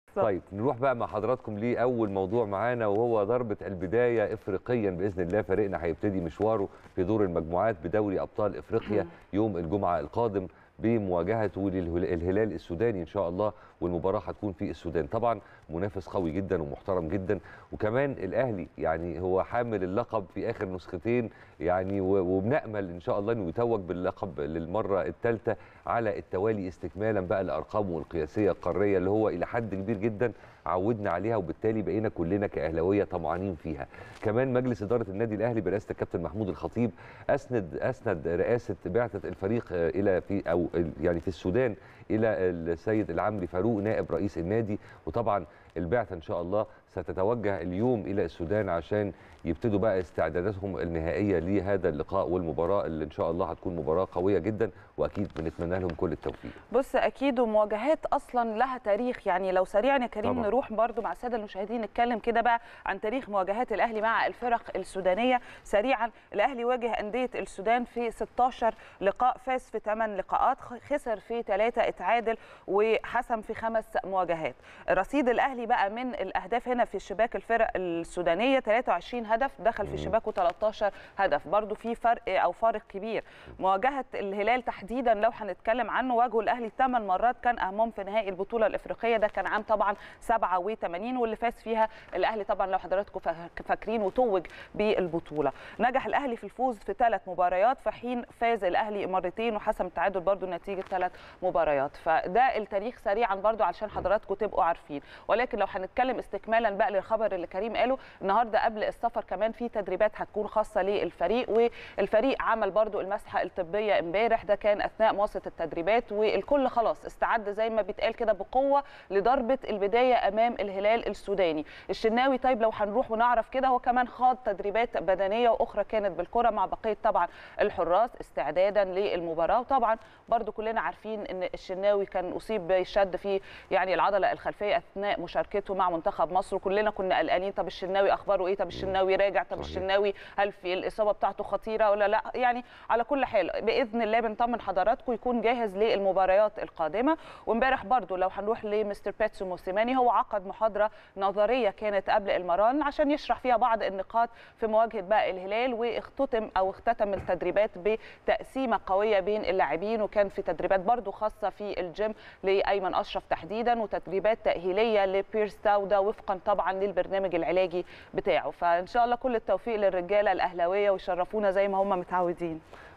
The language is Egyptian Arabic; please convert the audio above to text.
طيب نروح بقى مع حضراتكم لاول موضوع معانا وهو ضربه البدايه افريقيا باذن الله فريقنا هيبتدي مشواره في دور المجموعات بدوري ابطال افريقيا يوم الجمعه القادم بمواجهته للهلال السوداني ان شاء الله والمباراه هتكون في السودان طبعا منافس قوي جدا ومحترم جدا وكمان الاهلي يعني هو حامل اللقب في اخر نسختين يعني وبنامل ان شاء الله انه يتوج باللقب للمره الثالثه على التوالي استكمالا بقى لارقامه القياسيه القاريه اللي هو الى حد كبير جدا عودنا عليها وبالتالي بقينا كلنا كاهلاويه طمعانين فيها كمان مجلس اداره النادي الاهلي برئاسه الكابتن محمود الخطيب اسند اسند رئاسه بعثه الفريق الى في او يعني في السودان الى السيد العمري فاروق نائب رئيس النادي وطبعا البعثه ان شاء الله ستتوجه اليوم الى السودان عشان يبتدوا بقى استعداداتهم النهائيه لهذا اللقاء والمباراه اللي ان شاء الله هتكون مباراه قويه جدا واكيد بنتمنى لهم كل التوفيق. بص اكيد ومواجهات اصلا لها تاريخ يعني لو سريعا يا كريم طبعا. نروح برضو مع الساده المشاهدين نتكلم كده بقى عن تاريخ مواجهات الاهلي مع الفرق السودانيه سريعا الاهلي واجه انديه السودان في 16 لقاء فاز في 8 لقاءات خسر في 3 اتعادل وحسم في خمس مواجهات. رصيد الاهلي بقى من الاهداف هنا في شباك الفرق السودانيه 23 هدف دخل في شباكه 13 هدف برضو في فرق او فارق كبير مواجهه الهلال تحديدا لو هنتكلم عنه واجهه الاهلي 8 مرات كان اهمهم في نهائي البطوله الافريقيه ده كان عام طبعا 87 واللي فاز فيها الاهلي طبعا لو حضراتكم فاكرين وتوج بالبطوله نجح الاهلي في الفوز في ثلاث مباريات في حين فاز الاهلي مرتين وحسم التعادل برضو نتيجه ثلاث مباريات فده التاريخ سريعا برضو علشان حضراتكم تبقوا عارفين ولكن لو هنتكلم استكمالا بقى للخبر اللي كريم قاله النهارده قبل السفر كمان في تدريبات هتكون خاصه للفريق والفريق عمل برضو المسحه الطبيه امبارح ده كان اثناء مواصله التدريبات والكل خلاص استعد زي ما بيتقال كده بقوه لضربه البدايه امام الهلال السوداني الشناوي طيب لو هنروح ونعرف كده هو كمان خاض تدريبات بدنيه واخرى كانت بالكره مع بقيه طبعا الحراس استعدادا للمباراه وطبعا برضو كلنا عارفين ان الشناوي كان اصيب بشد في يعني العضله الخلفيه اثناء مشاركته مع منتخب مصر وكلنا كنا قلقانين طب الشناوي اخباره ايه طب الشناوي راجع طب الشناوي هل في الاصابه بتاعته خطيره ولا لا يعني على كل حال باذن الله بنطمن حضراتكم يكون جاهز للمباريات القادمه وامبارح برضو لو هنروح لمستر بيتسو موسيماني هو عقد محاضره نظريه كانت قبل المران عشان يشرح فيها بعض النقاط في مواجهه بقى الهلال واختتم او اختتم التدريبات بتقسيمه قويه بين اللاعبين وكان في تدريبات برضو خاصه في الجيم لايمن اشرف تحديدا وتدريبات تاهيليه لبيرس تاودا وفقا طبعا للبرنامج العلاجي بتاعه فان شاء الله كل التوفيق للرجاله الاهلاويه ويشرفونا زي ما هم متعودين